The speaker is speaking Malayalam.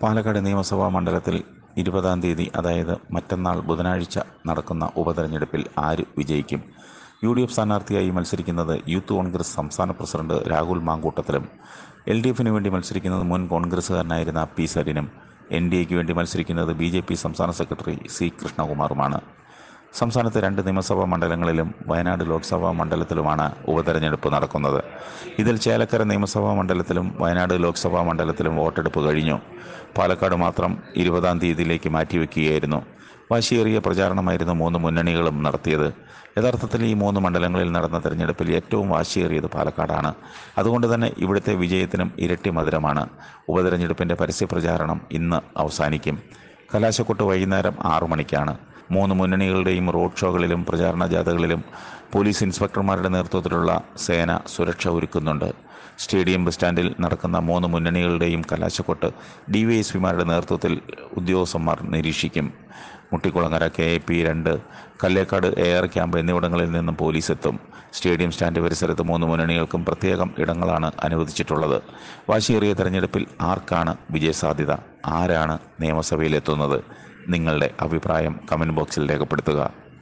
പാലക്കാട് നിയമസഭാ മണ്ഡലത്തിൽ ഇരുപതാം തീയതി അതായത് മറ്റന്നാൾ ബുധനാഴ്ച നടക്കുന്ന ഉപതെരഞ്ഞെടുപ്പിൽ ആര് വിജയിക്കും യു ഡി എഫ് സ്ഥാനാർത്ഥിയായി മത്സരിക്കുന്നത് യൂത്ത് കോൺഗ്രസ് സംസ്ഥാന പ്രസിഡന്റ് രാഹുൽ മാങ്കൂട്ടത്തിലും എൽ ഡി എഫിന് വേണ്ടി മത്സരിക്കുന്നത് മുൻ കോൺഗ്രസുകാരനായിരുന്ന പി സരിനും എൻ ഡി എക്ക് വേണ്ടി മത്സരിക്കുന്നത് ബി ജെ പി സംസ്ഥാന സെക്രട്ടറി സി കൃഷ്ണകുമാറുമാണ് സംസ്ഥാനത്തെ രണ്ട് നിയമസഭാ മണ്ഡലങ്ങളിലും വയനാട് ലോക്സഭാ മണ്ഡലത്തിലുമാണ് ഉപതെരഞ്ഞെടുപ്പ് നടക്കുന്നത് ഇതിൽ ചേലക്കര നിയമസഭാ മണ്ഡലത്തിലും വയനാട് ലോക്സഭാ മണ്ഡലത്തിലും വോട്ടെടുപ്പ് കഴിഞ്ഞു പാലക്കാട് മാത്രം ഇരുപതാം തീയതിയിലേക്ക് മാറ്റിവെക്കുകയായിരുന്നു വാശിയേറിയ പ്രചാരണമായിരുന്നു മൂന്ന് മുന്നണികളും നടത്തിയത് യഥാർത്ഥത്തിൽ ഈ മൂന്ന് മണ്ഡലങ്ങളിൽ നടന്ന തെരഞ്ഞെടുപ്പിൽ ഏറ്റവും വാശിയേറിയത് പാലക്കാടാണ് അതുകൊണ്ട് തന്നെ ഇവിടുത്തെ വിജയത്തിനും ഇരട്ടി മധുരമാണ് ഉപതെരഞ്ഞെടുപ്പിൻ്റെ പരസ്യപ്രചാരണം ഇന്ന് അവസാനിക്കും കലാശക്കൊട്ട് വൈകുന്നേരം ആറു മണിക്കാണ് മൂന്ന് മുന്നണികളുടെയും റോഡ് ഷോകളിലും പ്രചാരണ ജാഥകളിലും പോലീസ് ഇൻസ്പെക്ടർമാരുടെ നേതൃത്വത്തിലുള്ള സേന സുരക്ഷ ഒരുക്കുന്നുണ്ട് സ്റ്റേഡിയം ബസ് സ്റ്റാൻഡിൽ നടക്കുന്ന മൂന്ന് മുന്നണികളുടെയും കലാശക്കൊട്ട് ഡി വൈ എസ് പിമാരുടെ നേതൃത്വത്തിൽ ഉദ്യോഗസ്ഥന്മാർ നിരീക്ഷിക്കും മുട്ടിക്കുളങ്ങര കെ എ പി രണ്ട് കല്ലേക്കാട് എ ആർ ക്യാമ്പ് എന്നിവിടങ്ങളിൽ നിന്നും പോലീസ് എത്തും സ്റ്റേഡിയം സ്റ്റാൻഡ് പരിസരത്ത് മൂന്ന് മുന്നണികൾക്കും പ്രത്യേകം ഇടങ്ങളാണ് അനുവദിച്ചിട്ടുള്ളത് വാശിയേറിയ തെരഞ്ഞെടുപ്പിൽ ആർക്കാണ് വിജയസാധ്യത ആരാണ് നിയമസഭയിലെത്തുന്നത് നിങ്ങളുടെ അഭിപ്രായം കമൻറ്റ് ബോക്സിൽ രേഖപ്പെടുത്തുക